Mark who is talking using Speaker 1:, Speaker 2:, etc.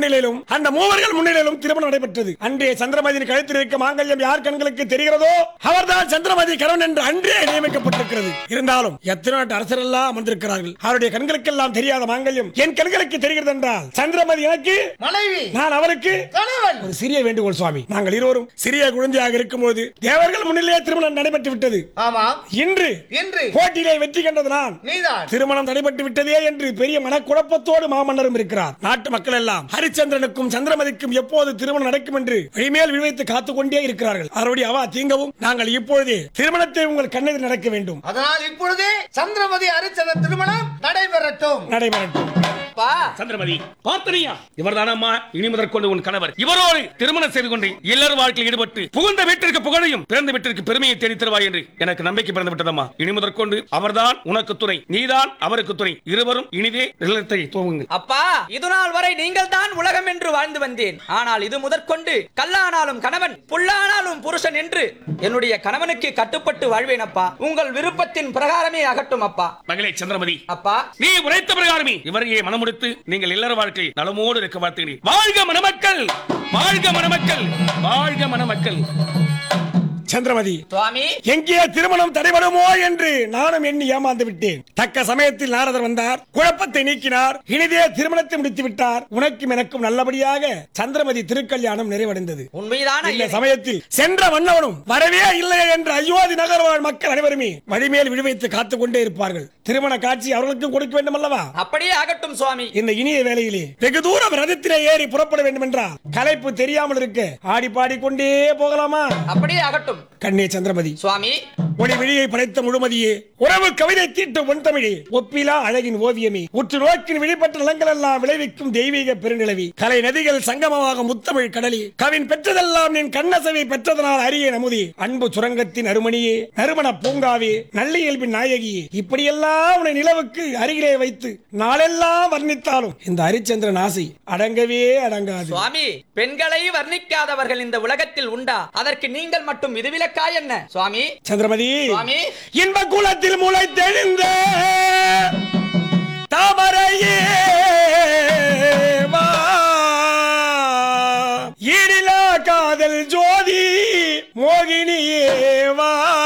Speaker 1: முன்னிலையிலும் அந்த மூவர்கள் முன்னிலையிலும் திருமணம் நடைபெற்றது அன்றே சந்திரமதியின் கழுத்தில் இருக்க மாங்கல்யம் யார் கண்களுக்கு தெரிகிறதோ அவர்தான் சந்திரமதி கணவன் என்று அன்றே நியமிக்கப்பட்டிருக்கிறது இருந்தாலும் எத்தனை நாட்டு அரசர் எல்லாம் அமர்ந்திருக்கிறார்கள் அவருடைய கண்களுக்கெல்லாம் தெரியாத மாங்கல்யம் என் கண்களுக்கு தெரிகிறது என்றால் சந்திரமதி எனக்கு
Speaker 2: மனைவி
Speaker 1: நான் அவருக்கு
Speaker 2: கணவன்
Speaker 1: ஒரு சிறிய வேண்டுகோள் சுவாமி நாங்கள் இருவரும் சிறிய குழந்தையாக இருக்கும்போது தேவர்கள் முன்னிலையே திருமணம் நடைபெற்று விட்டது
Speaker 2: ஆமா
Speaker 1: இன்று
Speaker 2: என்று
Speaker 1: போட்டியிலே வெற்றி கண்டது நான்
Speaker 2: நீதான்
Speaker 1: திருமணம் தடைபட்டு விட்டதே என்று பெரிய மனக்குழப்பத்தோடு மாமன்னரும் இருக்கிறார் நாட்டு மக்கள் எல்லாம் ஹரிச்சந்திரனுக்கும் சந்திரமதிக்கும் எப்போது திருமணம் நடக்கும் என்று வழிமேல் விழிவைத்து காத்துக் கொண்டே இருக்கிறார்கள் அவருடைய அவா தீங்கவும் நாங்கள் இப்பொழுதே திருமணத்தை உங்கள் கண்ணெதிர் நடக்க வேண்டும்
Speaker 2: அதனால் இப்பொழுதே சந்திரமதி அரிச்சந்திரன் திருமணம் நடைபெறட்டும்
Speaker 1: நடைபெறட்டும்
Speaker 3: அப்பா
Speaker 4: சந்திரமதி பார்த்தனியா இவர்தானம்மா இனி முதற்கொண்டு உன் கணவர் இவரோடு திருமணம் செய்து கொண்டு இல்லற வாழ்க்கையில் ஈடுபட்டு புகுந்த வீட்டிற்கு புகழையும் பிறந்த வீட்டிற்கு பெருமையை தேடி தருவாய் என்று எனக்கு நம்பிக்கை பிறந்து விட்டதம்மா இனி முதற்கொண்டு அவர்தான் உனக்கு துணை நீதான் அவருக்கு துணை இருவரும் இனிதே நிலத்தை துவங்குங்கள்
Speaker 3: அப்பா இது நாள் வரை நீங்கள் தான் உலகம் என்று வாழ்ந்து வந்தேன் ஆனால் இது முதற்கொண்டு கல்லானாலும் கணவன் புல்லானாலும் புருஷன் என்று என்னுடைய கணவனுக்கு கட்டுப்பட்டு வாழ்வேன் அப்பா உங்கள் விருப்பத்தின் பிரகாரமே அகட்டும் அப்பா
Speaker 4: மகளே சந்திரமதி
Speaker 3: அப்பா
Speaker 4: நீ உரைத்த பிரகாரமே இவரையே மனமுடித்து நீங்கள் இல்லற வாழ்க்கை நலமோடு இருக்க வாழ்த்துகிறேன் வாழ்க மணமக்கள் வாழ்க மணமக்கள் வாழ்க மணமக்கள்
Speaker 1: சந்திரமதி
Speaker 3: சுவாமி
Speaker 1: எங்கே திருமணம் தடைபடுமோ என்று நானும் எண்ணி ஏமாந்து விட்டேன் தக்க சமயத்தில் நாரதர் வந்தார் குழப்பத்தை நீக்கினார் இனிதே திருமணத்தை முடித்து விட்டார் உனக்கும் எனக்கும் நல்லபடியாக சந்திரமதி திருக்கல்யாணம் நிறைவடைந்தது
Speaker 3: உண்மைதான
Speaker 1: இந்த சமயத்தில் சென்ற மன்னவனும் வரவே இல்லை என்று அயோத்தி நகர் வாழ் மக்கள் அனைவருமே வழிமேல் விழிவைத்து காத்துக் கொண்டே இருப்பார்கள் திருமண காட்சி அவர்களுக்கும் கொடுக்க வேண்டும் அல்லவா
Speaker 3: அப்படியே ஆகட்டும் சுவாமி
Speaker 1: இந்த இனிய வேளையிலே வெகு தூரம் ரதத்திலே ஏறி புறப்பட வேண்டும் என்றால் களைப்பு தெரியாமல் இருக்க ஆடி பாடிக்கொண்டே போகலாமா
Speaker 3: அப்படியே ஆகட்டும்
Speaker 1: கண்ணே சந்திரமதி
Speaker 3: சுவாமி
Speaker 1: ஒளி விழியை படைத்த முழுமதியே உறவு கவிதை தீட்டு உன் தமிழே ஒப்பிலா அழகின் ஓவியமே உற்று நோக்கின் விழிப்பட்ட நிலங்கள் எல்லாம் விளைவிக்கும் தெய்வீக பெருநிலவி கலை நதிகள் சங்கமமாக முத்தமிழ் கடலி கவின் பெற்றதெல்லாம் நின் கண்ணசவை பெற்றதனால் அரிய நமுதி அன்பு சுரங்கத்தின் அருமணியே நறுமண பூங்காவே நல்ல இயல்பின் நாயகியே இப்படியெல்லாம் உன்னை நிலவுக்கு அருகிலே வைத்து நாளெல்லாம் வர்ணித்தாலும் இந்த ஹரிச்சந்திரன் ஆசை அடங்கவே அடங்காது
Speaker 3: சுவாமி பெண்களை வர்ணிக்காதவர்கள் இந்த உலகத்தில் உண்டா அதற்கு நீங்கள் மட்டும் விதிவிலக்கா என்ன சுவாமி
Speaker 1: சந்திரமதி
Speaker 3: சுவாமி.
Speaker 1: இன்ப குலத்தில் முளைத்தெழுந்த தாமரையே வா. ஈடிலா காதல் ஜோதி மோகினியே வா